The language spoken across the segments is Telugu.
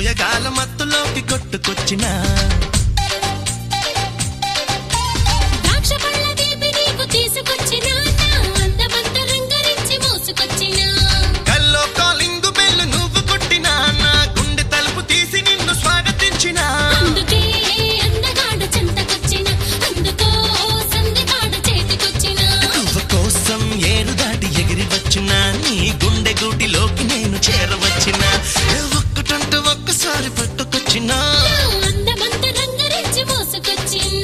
సోయగాల మత్తులోకి కొట్టుకొచ్చిన ద్రాక్ష పళ్ళ తీపి నీకు తీసుకొచ్చిన అందమంతా రంగరించి మోసుకొచ్చిన కల్లో కాలింగు బెల్లు నువ్వు కొట్టిన నా గుండె తలుపు తీసి నిన్ను స్వాగతించిన అందుకే అందగాడు చెంతకొచ్చిన అందుకో సందగాడు చేతికొచ్చిన నువ్వు కోసం ఏరు దాటి ఎగిరి వచ్చిన నీ గుండె గూటిలోకి నేను చేరవచ్చిన ఒక్కటంటూ ఒక్కసారి పట్టుకొచ్చినా అందమంతా రంగరించి మోసుకొచ్చిన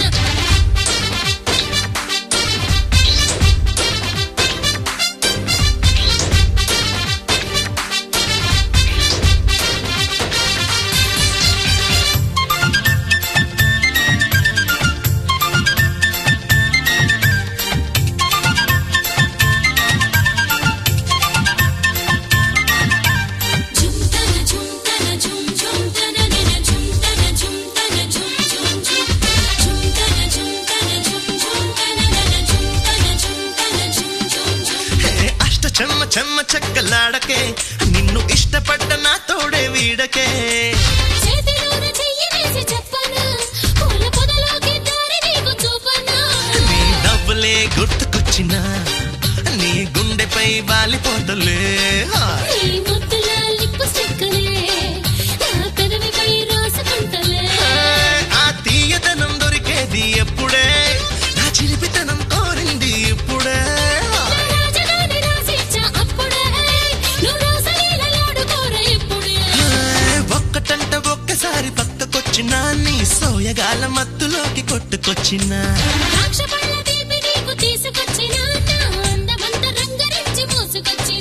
ఝుంతన ఝుంతన ఝుం ఝుంతన నిన ఝుంతన ఝుంతన ఝుం ఝుం ఝుం ఝుంతన ఝుంతన ఝుం ఝుంతన నిన ఝుంతన ఝుంతన ఝుం ఝుం ఝుం హే, అష్ట చెమ్మ చెమ్మ చెక్కలాడకే నిన్ను ఇష్టపడ్డ నా తోడే వీడకే చేతిలోన చెయ్యి వేసి చెప్పనా పూల పొదలోకి దారి నీకు చూపనా నీ నవ్వులే గుర్తుకొచ్చినా నీ గుండెపై వాలిపోతలే హాయ్. నీ ముద్దుల లిప్పు స్టిక్కులే నా పెదవిపై రాసుకుంటలే ఆ తీయదనం దొరికేది ఎప్పుడే నా చిలిపితనం కోరింది ఇప్పుడే హాయ్. రాజధాని రాసిచ్చా అప్పుడే నువ్వు రాసలీలలాడుకోర ఇప్పుడే హాయ్, ఒక్కటంట ఒక్కసారి పక్కకొచ్చినా నీ సోయగాల మత్తులోకి కొట్టుకొచ్చినా ద్రాక్ష పళ్ళ తీపి నీకు తీసుకొచ్చిన నా అందమంతా రంగరించి మోసుకొచ్చిన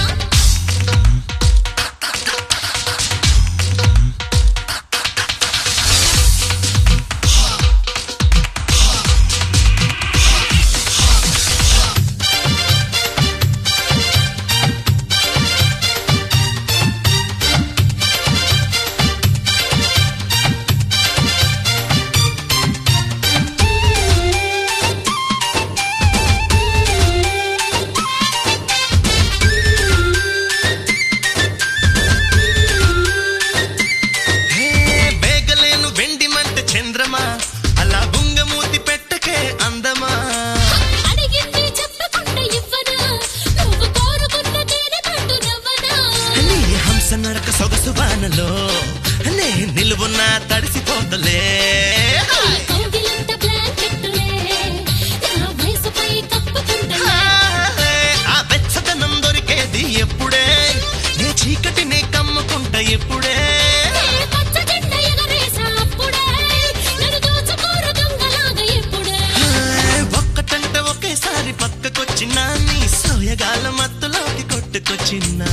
హే బేగలేను వెండి మంట చంద్రమా అలా బుంగమూతి పెట్టకే అందమా అడిగింది చెప్పకుండా ఇవ్వనా నువ్వు కోరుకున్న తేనె పట్టు నవ్వనా నీ హంస నడక సొగసు వానలో నే నిలువున్న తడిసిపోతలే నీ కౌగిలంత బ్లాంకెట్టులే నా వయసుపై కప్పుకుంటలే ఆ వెచ్చదనం దొరికేది ఎప్పుడే నే చీకటిని కమ్ముకుంట ఎప్పుడే నే పచ్చ జెండ ఎగరేసా అప్పుడే నన్ను దోచుకోరు దొంగలాగా ఎప్పుడే ఒక్కటంటే ఒకేసారి పక్కకొచ్చినా నీ సోయగాల మత్తులోకి కొట్టుకొచ్చినా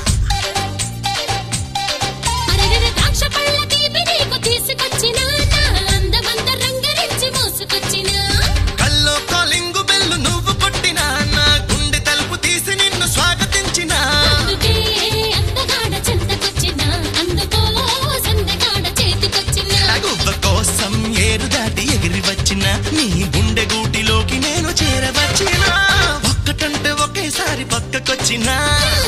అరగని ద్రాక్ష పళ్ళ తీపి నీకు తీసుకొచ్చిన నా అందమంతా రంగరించి మోసుకొచ్చిన కల్లో కాలింగు బెల్లు నువ్వు కొట్టినా నా గుండె తలుపు తీసి నిన్ను స్వాగతించినా అందుకే అందగాడ చెంతకొచ్చిన అందుకో సందగాడ చేతికొచ్చిన గువ్వ కోసం ఏరు దాటి ఎగిరి వచ్చిన నీ గుండె గూటిలోకి నేను చేరవచ్చినా ఒక్కటంటే ఒకేసారి పక్కకొచ్చినా